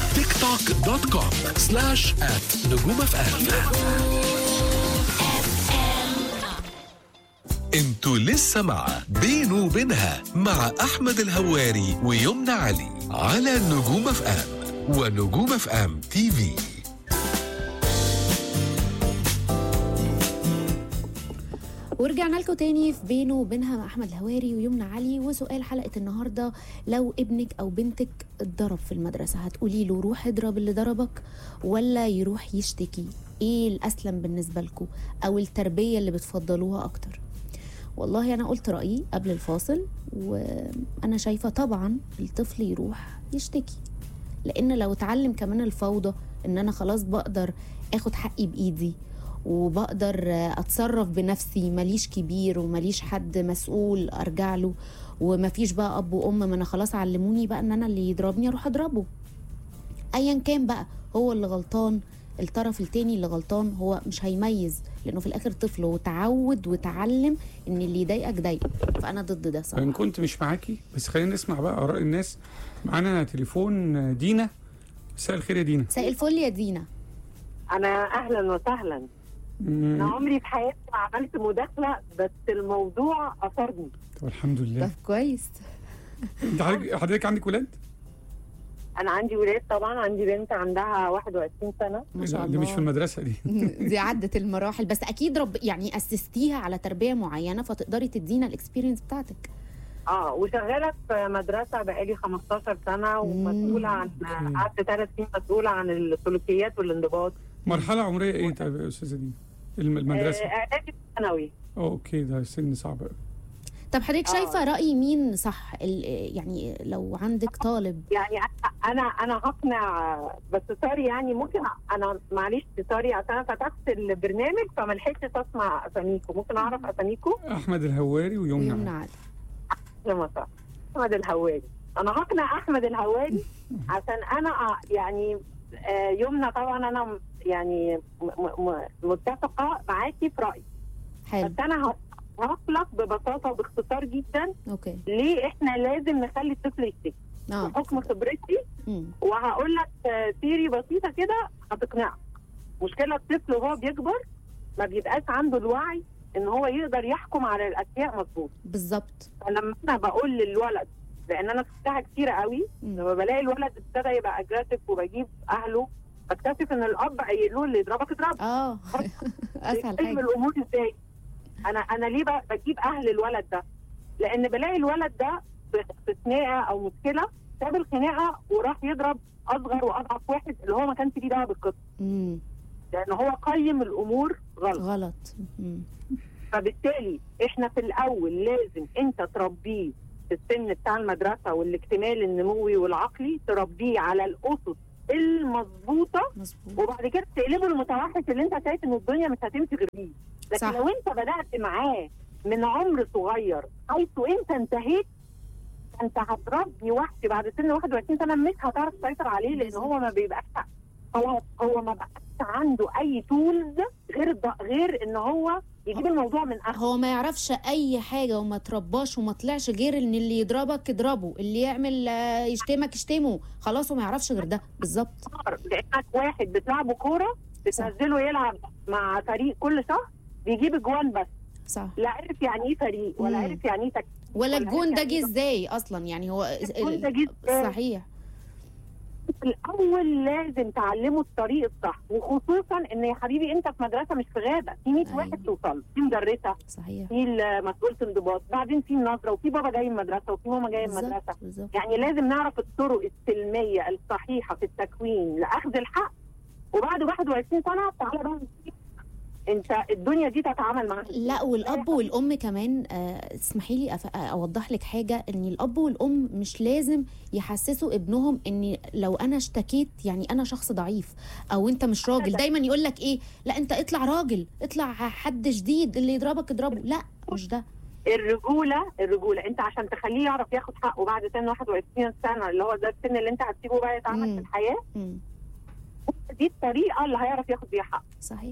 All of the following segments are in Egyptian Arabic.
تيك توك دوت كوم سلاش ات نجوم اف ام انتوا لسه مع بينه وبينها مع احمد الهواري ويمنى علي على نجوم اف ام ونجوم اف ام تي في ورجعنا لكم تاني في بينه وبينها مع احمد الهواري ويمنى علي وسؤال حلقه النهارده لو ابنك او بنتك اتضرب في المدرسه هتقولي له روح اضرب اللي ضربك ولا يروح يشتكي ايه الاسلم بالنسبه لكم او التربيه اللي بتفضلوها اكتر والله انا قلت رايي قبل الفاصل وانا شايفه طبعا الطفل يروح يشتكي لان لو اتعلم كمان الفوضى ان انا خلاص بقدر اخد حقي بايدي وبقدر اتصرف بنفسي ماليش كبير وماليش حد مسؤول ارجع له ومفيش بقى اب وام ما انا خلاص علموني بقى ان انا اللي يضربني اروح اضربه ايا كان بقى هو اللي غلطان الطرف التاني اللي غلطان هو مش هيميز لانه في الاخر طفل وتعود وتعلم ان اللي يضايقك ضايقه فانا ضد ده ان صراحه كنت مش معاكي بس خلينا نسمع بقى اراء الناس معانا تليفون دينا مساء الخير يا دينا مساء الفل يا دينا انا اهلا وسهلا انا مم، عمري في حياتي ما عملت مداخله بس الموضوع اثرني طب الحمد لله طب كويس انت حضرتك حضرتك عندك ولاد؟ انا عندي ولاد طبعا عندي بنت عندها 21 سنه ما شاء لا، الله دي مش في المدرسه دي دي عدت المراحل بس اكيد رب يعني اسستيها على تربيه معينه فتقدري تدينا الاكسبيرينس بتاعتك اه وشغاله في مدرسه بقالي 15 سنه ومسؤوله عن أوكي. قعدت ثلاث سنين مسؤوله عن السلوكيات والانضباط مرحله عمريه ايه طيب يا استاذه دينا؟ الم- المدرسه آه، اعدادي ثانوي اوكي ده سن صعب قوي طب حضرتك آه. شايفه راي مين صح ال- يعني لو عندك طالب يعني أنا- انا انا هقنع بس سوري يعني ممكن انا معلش سوري عشان انا فتحت البرنامج فما لحقتش اسمع اساميكم ممكن اعرف اساميكم احمد الهواري ويمنى ويمنى علي. علي لما صح احمد الهواري انا هقنع احمد الهواري عشان انا أ- يعني آه، يمنى طبعا انا م- يعني م- م- متفقه معاكي في رايي حلو بس انا ه- هخلق ببساطه وباختصار جدا اوكي ليه احنا لازم نخلي الطفل يشتكي اه بحكم خبرتي مم. وهقول لك آه، ثيري بسيطه كده هتقنعك مشكله الطفل وهو بيكبر ما بيبقاش عنده الوعي ان هو يقدر يحكم على الاشياء مظبوط بالظبط فلما انا بقول للولد لان انا شفتها كتير قوي مم. لما بلاقي الولد ابتدى يبقى اجريسيف وبجيب اهله بكتشف ان الاب قايل له اللي يضربك اضربه اه اسهل بيقيم حاجه الامور ازاي انا انا ليه ب- بجيب اهل الولد ده لان بلاقي الولد ده في في خناقه او مشكله ساب الخناقه وراح يضرب اصغر واضعف واحد اللي هو ما كانش ليه دعوه بالقصه مم. لان هو قيم الامور غلط غلط مم. فبالتالي احنا في الاول لازم انت تربيه في السن بتاع المدرسه والاكتمال النموي والعقلي تربيه على الاسس المظبوطه مظبوط وبعد كده تقلبه المتوحش اللي انت شايف ان الدنيا مش هتمشي غير بيه لكن صح. لو انت بدات معاه من عمر صغير حيث انت انتهيت انت هتربي وحش بعد سن 21 سنه مش هتعرف تسيطر عليه لان بالظبط. هو ما بيبقاش خلاص هو ما بقاش عنده اي تولز غير الض... غير ان هو يجيب الموضوع من اخره هو ما يعرفش اي حاجه وما ترباش وما طلعش غير ان اللي يضربك اضربه اللي يعمل آه، يشتمك اشتمه خلاص هو ما يعرفش غير ده بالظبط لانك واحد بتلعبه كوره بتنزله يلعب مع فريق كل شهر بيجيب اجوان بس صح لا عرف يعني ايه فريق ولا مم. عرف يعني ايه تكتيك ولا ولا الجون ده عارف جه يعني ازاي اصلا يعني هو الجون ده جه إزاي؟ صحيح في الاول لازم تعلمه الطريق الصح وخصوصا ان يا حبيبي انت في مدرسه مش في غابه في 100 أيوة. واحد توصل في مدرسه صحيح في مسؤوله انضباط بعدين في النظره وفي بابا جاي من المدرسه وفي ماما جايه من المدرسه بالظبط بالظبط يعني لازم نعرف الطرق السلميه الصحيحه في التكوين لاخذ الحق وبعد 21 سنه تعالى بقى نشوف انت الدنيا دي تتعامل معاها لا والاب والام كمان آه، اسمحي لي أف- اوضح لك حاجه ان الاب والام مش لازم يحسسوا ابنهم ان لو انا اشتكيت يعني انا شخص ضعيف او انت مش راجل دايما يقول لك ايه لا انت اطلع راجل اطلع حد شديد اللي يضربك اضربه لا مش ده الرجوله الرجوله انت عشان تخليه يعرف ياخد حقه بعد سن 21 سنه اللي هو ده السن اللي انت هتسيبه بقى يتعامل مم. في الحياه مم. دي الطريقه اللي هيعرف ياخد بيها حقه صحيح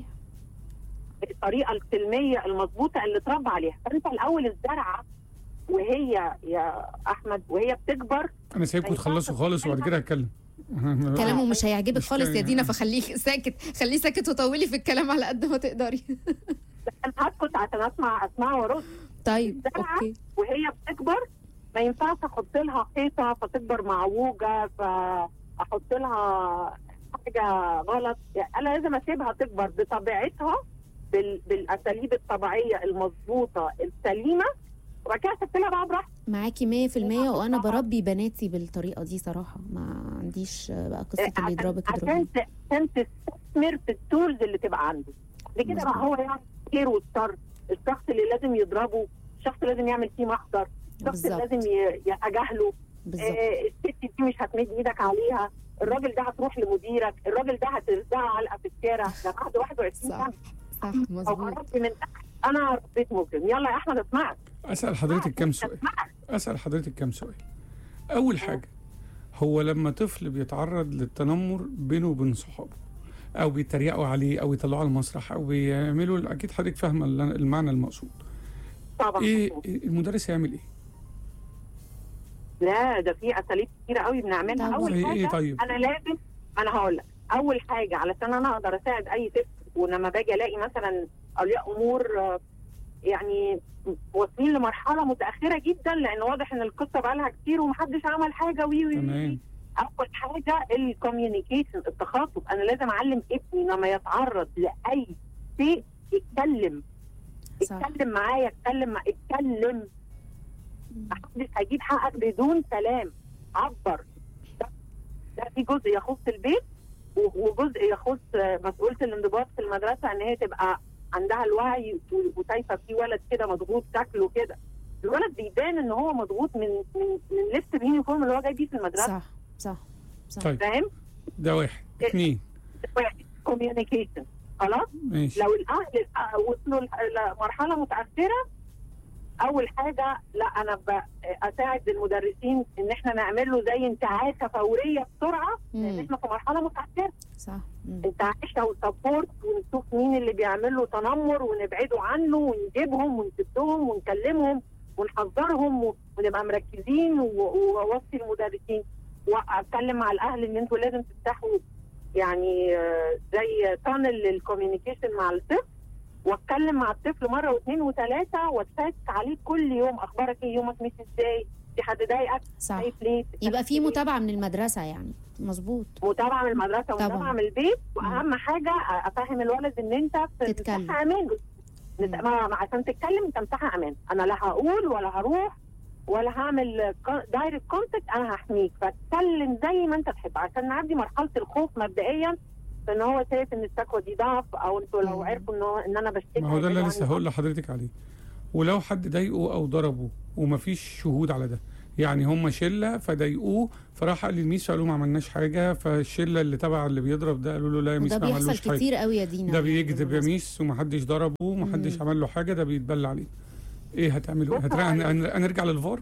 الطريقه السلميه المظبوطه اللي اتربى عليها فانت الاول الزرعه وهي يا احمد وهي بتكبر انا سايبكم تخلصوا خالص وبعد كده هتكلم كلامه مش هيعجبك مش خالص يا كان- دينا فخليه ساكت خليه ساكت وطولي في الكلام على قد ما تقدري انا هسكت عشان اسمع اسمع وارد طيب الزرعة اوكي وهي بتكبر ما ينفعش احط لها حيطه فتكبر معوجه فاحط لها حاجه غلط يعني انا لازم اسيبها تكبر بطبيعتها بال... بالاساليب الطبيعيه المظبوطه السليمه وبعد كده اسيب لها بقى براحتي معاكي 100% وانا بربي بناتي بالطريقه دي صراحه ما عنديش بقى قصه اللي عشان- يضربك يضربني عشان ت- عشان تستثمر في التولز اللي تبقى عنده لكده مظبوط. بقى هو يعني خير والشر الشخص اللي لازم يضربه الشخص اللي لازم يعمل فيه محضر الشخص اللي بالظبط لازم ي- يتجاهله بالظبط آه، الست دي مش هتمد ايدك عليها الراجل ده هتروح لمديرك الراجل ده هترزعه علقه في الشارع ده بعد 21 صح سنه صح او مظبوط قربت من تحت انا ربيت مجرم يلا يا احمد اسمعك اسال حضرتك كام سؤال اسمعك اسال حضرتك كام سؤال اول حاجه هو لما طفل بيتعرض للتنمر بينه وبين صحابه او بيتريقوا عليه او يطلعوه على المسرح او بيعملوا اكيد حضرتك فاهمه المعنى المقصود طبعا ايه إيه المدرس يعمل ايه لا ده في اساليب كتيره قوي بنعملها طبعا. اول زي حاجه ايه طيب انا لازم انا هقول لك اول حاجه علشان انا اقدر اساعد اي طفل ولما باجي الاقي مثلا اولياء امور آه، يعني واصلين لمرحله متاخره جدا لان واضح ان القصه بقى لها كتير ومحدش عمل حاجه وي وي وي. تمام اول حاجه الكوميونيكيشن التخاطب انا لازم اعلم ابني لما يتعرض لاي شيء يتكلم صح اتكلم معايا اتكلم مع اتكلم محدش هيجيب حقك بدون كلام عبر ده, ده في جزء يخص البيت و- وجزء يخص آه، مسؤولة الانضباط في المدرسة ان هي تبقى عندها الوعي و- وشايفة في ولد كده مضغوط شكله كده الولد بيبان ان هو مضغوط من من من لبس اليونيفورم اللي هو جاي بيه في المدرسة صح صح صح طيب فاهم؟ ده واحد اثنين كوميونيكيشن خلاص؟ ماشي لو الاهل آه، وصلوا ل- لمرحله متاخره اول حاجه لا انا ب- اساعد المدرسين ان احنا نعمل له زي انتعاشه فوريه بسرعه لان مم. احنا في مرحله متاخره صح مم. انتعاشه وسبورت ونشوف مين اللي بيعمل له تنمر ونبعده عنه ونجيبهم ونسدهم ونكلمهم ونحذرهم و- ونبقى مركزين و- واوصي المدرسين واتكلم مع الاهل ان انتوا لازم تفتحوا يعني آه، زي تانل للكوميونيكيشن مع الطفل واتكلم مع الطفل مره واثنين وثلاثه واتشيك عليه كل يوم اخبارك ايه يومك ماشي ازاي في حد ضايقك صح خايف ليه يبقى في متابعه من المدرسه يعني مظبوط متابعه من المدرسه طبعاً. ومتابعه من البيت واهم حاجه افهم الولد ان انت في تتكلم. مساحه امان مم. نت- ما- ما- عشان تتكلم انت مساحه امان انا لا هقول ولا هروح ولا هعمل دايركت كونتاكت انا هحميك فاتكلم زي ما انت تحب عشان نعدي مرحله الخوف مبدئيا ان هو شايف ان الشكوى دي ضعف او انتوا لو مم. عرفوا ان هو ان انا بشتكي ما هو ده اللي هيبعدوا لسه عني. هقول لحضرتك عليه ولو حد ضايقه او ضربه ومفيش شهود على ده يعني هم شله فضايقوه فراح قال للميس قالوا ما عملناش حاجه فالشله اللي تبع اللي بيضرب ده قالوا له لا يا ميس وده ما بيحصل عملوش حاجه كتير قوي يا دينا ده يعني بيكذب يا بالمناسبة. ميس ومحدش ضربه ومحدش مم. عمل له حاجه ده بيتبلى عليه ايه هتعملوا بص هترجع هو- هن- هنرجع للفار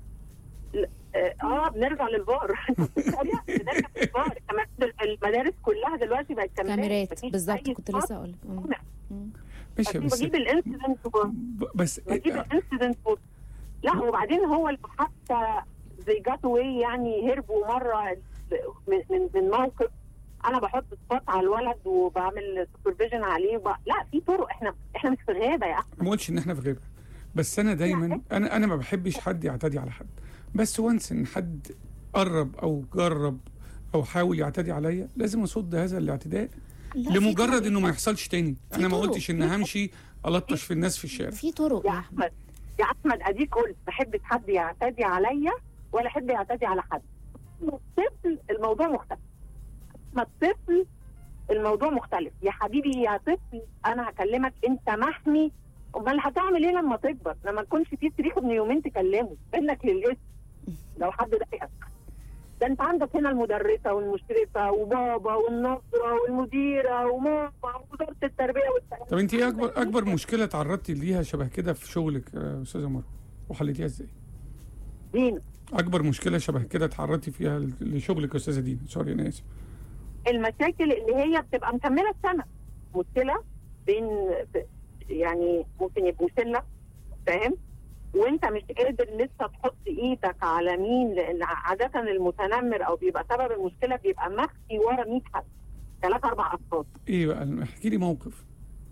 اه آه، بنرجع للفار بنرجع للفار كمان المدارس كلها دلوقتي بقت كاميرات كاميرات مفيش بالظبط أي كنت spot لسه اقول ماشي بس بجيب الانسيدنت ب- بس بجيب الانسيدنت لا وبعدين هو اللي حتى زي جات واي يعني هربوا مره من من, من موقف انا بحط سبوت على الولد وبعمل سوبرفيجن عليه وب... لا في طرق احنا احنا مش في غابه يا احمد ما قلتش ان احنا في غيبه بس انا دايما انا انا ما بحبش حد يعتدي على حد بس وانس ان حد قرب او جرب او حاول يعتدي عليا لازم اصد هذا الاعتداء لا، في لمجرد طرق. انه ما يحصلش تاني في انا ما طرق. قلتش ان همشي الطش في الناس في الشارع في طرق يا يا احمد احمد يا احمد اديك قلت ما بحبش حد يعتدي عليا ولا احب يعتدي على حد الطفل الموضوع مختلف ما الطفل الموضوع مختلف يا حبيبي يا طفل انا هكلمك انت محمي امال هتعمل ايه لما تكبر لما تكونش في صريخ ابن يومين تكلمه منك للاسم لو حد ضايقك ده انت عندك هنا المدرسه والمشرفه وبابا والنظره والمديره وماما ووزاره التربيه والتعليم طب انت ايه اكبر اكبر مشكله تعرضتي ليها شبه كده في شغلك يا استاذه مروه وحليتيها ازاي دين اكبر مشكله شبه كده تعرضتي فيها لشغلك يا استاذه دينا سوري انا اسف المشاكل اللي هي بتبقى مكمله السنه مشكله بين يعني ممكن يبقوا شله فاهم وانت مش قادر لسه تحط ايدك على مين لان عاده المتنمر او بيبقى سبب المشكله بيبقى مخفي ورا 100 حد ثلاث اربع اشخاص ايه بقى احكي لي موقف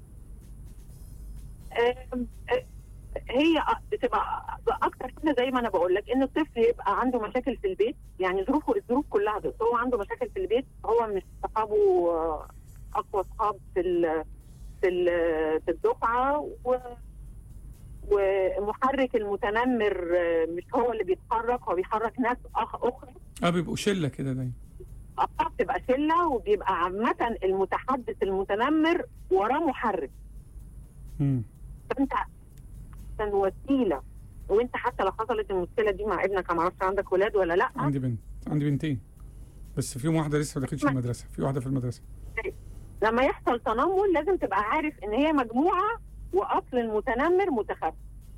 آم، آه، هي بتبقى اكتر حاجه زي ما انا بقول لك ان الطفل يبقى عنده مشاكل في البيت يعني ظروفه الظروف كلها ضد هو عنده مشاكل في البيت هو مش صحابه آه، اقوى صحاب في ال في ال- في الدفعه و ومحرك المتنمر آه، مش هو اللي بيتحرك هو بيحرك ناس أخ اخرى اه بيبقوا شله كده دايما آه، بتبقى شله وبيبقى عامه المتحدث المتنمر وراه محرك مم. فانت كان وسيله وانت حتى لو حصلت المشكله دي مع ابنك أنا ما اعرفش عندك ولاد ولا لا عندي بنت عندي بنتين بس فيهم واحده لسه ما دخلتش المدرسه في واحده في المدرسه لما يحصل تنمر لازم تبقى عارف ان هي مجموعه واصل المتنمر متخفي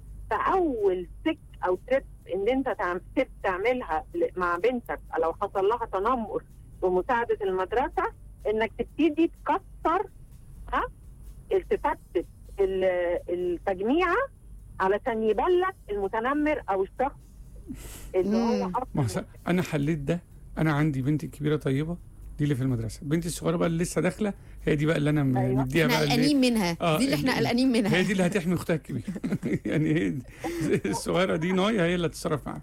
فاول سك او تريب ان انت تعم- تب تعملها ل- مع بنتك لو حصل لها تنمر بمساعده المدرسه انك تبتدي تكسر ها تفتت ال- التجميعه علشان يبلغ المتنمر او الشخص اللي هو مم. ما هو اصلا س- انا حليت ده انا عندي بنتي الكبيره طيبه دي اللي في المدرسه بنتي الصغيره بقى اللي لسه داخله هي دي بقى اللي انا م- أيوة. مديها احنا بقى اللي قلقانين منها آه، دي اللي احنا اللي- قلقانين منها هي دي اللي هتحمي اختها الكبيره يعني هي دي- الصغيره دي نايا هي اللي هتتصرف معاها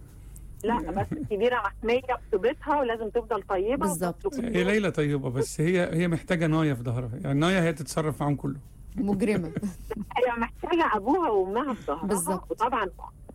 لا بس الكبيره محميه بطيبتها ولازم تفضل طيبه بالظبط. وتسلك هي ليلى طيبه بس هي هي محتاجه نايا في ظهرها يعني نايا هي تتصرف معاهم كله مجرمه هي محتاجه ابوها وامها في ظهرها بالظبط. وطبعا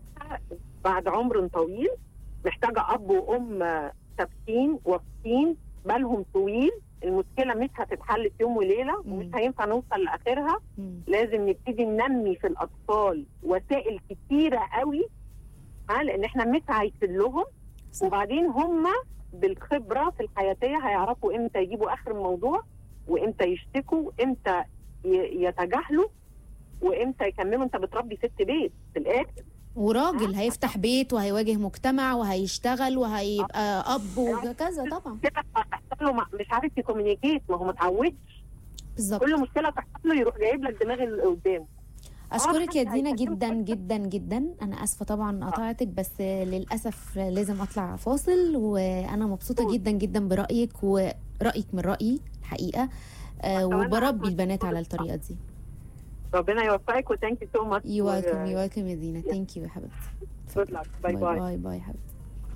بعد عمر طويل محتاجه اب وام ثابتين واقفين بالهم طويل المشكله مش هتتحل في يوم وليله ومش مم. هينفع نوصل لاخرها مم. لازم نبتدي ننمي في الاطفال وسائل كتيره قوي ها لان احنا مش عايشين لهم صح. وبعدين هم بالخبره في الحياتيه هيعرفوا امتى يجيبوا اخر الموضوع وامتى يشتكوا امتى ي- يتجاهلوا وامتى يكملوا انت بتربي ست بيت في الاخر وراجل هيفتح بيت وهيواجه مجتمع وهيشتغل وهيبقى اب وكذا طبعا كده هتحصل له ما- مش عارف يكومينيكيت ما هو متعودش بالظبط كل مشكله تحصل له يروح جايب لك دماغ اللي قدامه اشكرك يا حد دينا هيكلمك جدا جدا جدا انا اسفه طبعا قطعتك بس للاسف لازم اطلع فاصل وانا مبسوطه جدا جدا برايك ورايك من رايي الحقيقه آه، وكمان وبربي عارفة البنات على كل الطريقه دي ربنا يوفقك وثانك يو سو ماتش يو ويلكم يو ويلكم يا دينا ثانك يو يا حبيبتي Good luck. Bye باي bye. باي باي حبيبتي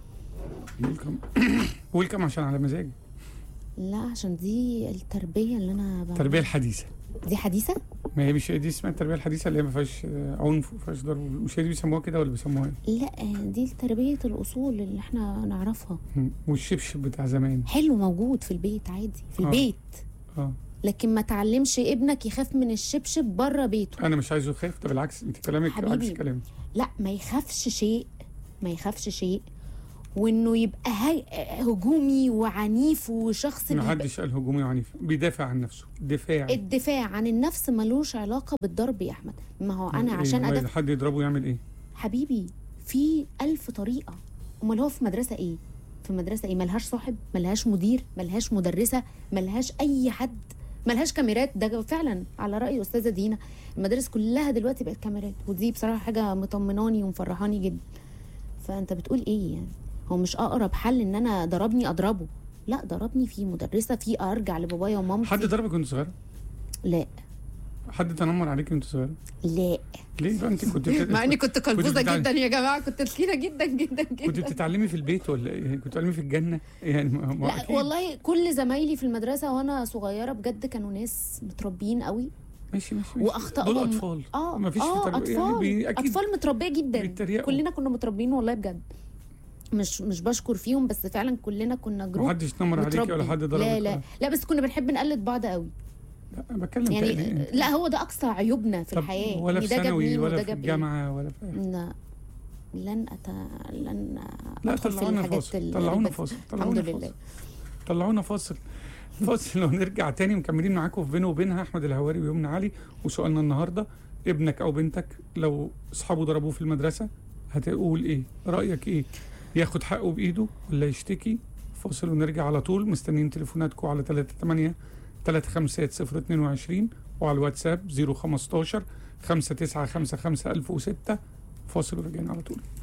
ويلكم ويلكم عشان على مزاجي لا عشان دي التربيه اللي انا بعملها. التربيه الحديثه دي حديثه ما هي مش هي دي اسمها التربيه الحديثه اللي هي ما فيهاش آه، عنف وما فيهاش ضرب مش هي دي بيسموها كده ولا بيسموها ايه؟ لا دي تربيه الاصول اللي احنا نعرفها مم. والشبشب بتاع زمان حلو موجود في البيت عادي في آه. البيت اه لكن ما تعلمش ابنك يخاف من الشبشب بره بيته انا مش عايزه يخاف ده بالعكس انت كلامك حبيبي. عكس كلامي لا ما يخافش شيء ما يخافش شيء وانه يبقى هي... هجومي وعنيف وشخص ما بيبقى حدش قال هجومي وعنيف بيدافع عن نفسه دفاع الدفاع عن النفس ملوش علاقه بالضرب يا احمد ما هو انا إيه، عشان هو أدافع حد يضربه يعمل ايه؟ حبيبي في ألف طريقه امال هو في مدرسه ايه في مدرسه ايه ملهاش صاحب ملهاش مدير ملهاش مدرسه ملهاش اي حد ملهاش كاميرات ده فعلا على راي استاذه دينا المدارس كلها دلوقتي بقت كاميرات ودي بصراحه حاجه مطمناني ومفرحاني جدا فانت بتقول ايه يعني هو مش اقرب حل ان انا ضربني اضربه لا ضربني في مدرسه في ارجع لبابايا ومامتي حد ضربك وانت صغيره؟ لا حد تنمر عليك وانت صغيره؟ لا ليه بقى انت كنت بت... مع اني كنت قلبوزه بتتعلم- جدا يا جماعه كنت تخينه جدا جدا كنت جدا بتتعلمي في البيت ولا ايه؟ كنت بتتعلمي في الجنه؟ يعني ما ما لا أكيد. والله كل زمايلي في المدرسه وانا صغيره بجد كانوا ناس متربيين قوي ماشي ماشي, ماشي. واخطائهم دول اطفال اه ما فيش اه في تربية- اطفال يعني بي... اكيد اطفال متربيه جدا بيتريقوا. كلنا كنا متربيين والله بجد مش مش بشكر فيهم بس فعلا كلنا كنا جروب محدش نمر عليكي ولا متربي. حد ضربك لا لا ولا- لا بس كنا بنحب نقلد بعض قوي لا أنا بتكلم يعني تاني. لا هو ده اقصى عيوبنا في طب الحياه ولا إن في ده جاب ثانوي مين ولا وده في جاب إيه. الجامعه ولا في لا لن أت... لن لا ادخل في طلعونا الحاجات فاصل ال- طلعونا الغريبة. فاصل الحمد طلعونا لله فاصل طلعونا فاصل فاصل ونرجع تاني مكملين معاكم في بينه وبينها احمد الهواري ويمنى علي وسؤالنا النهارده ابنك او بنتك لو اصحابه ضربوه في المدرسه هتقول ايه رايك ايه ياخد حقه بايده ولا يشتكي فاصل ونرجع على طول مستنيين تليفوناتكم على 38 35022 وعلى الواتساب 015 5955006 فاصل ورجعنا على طول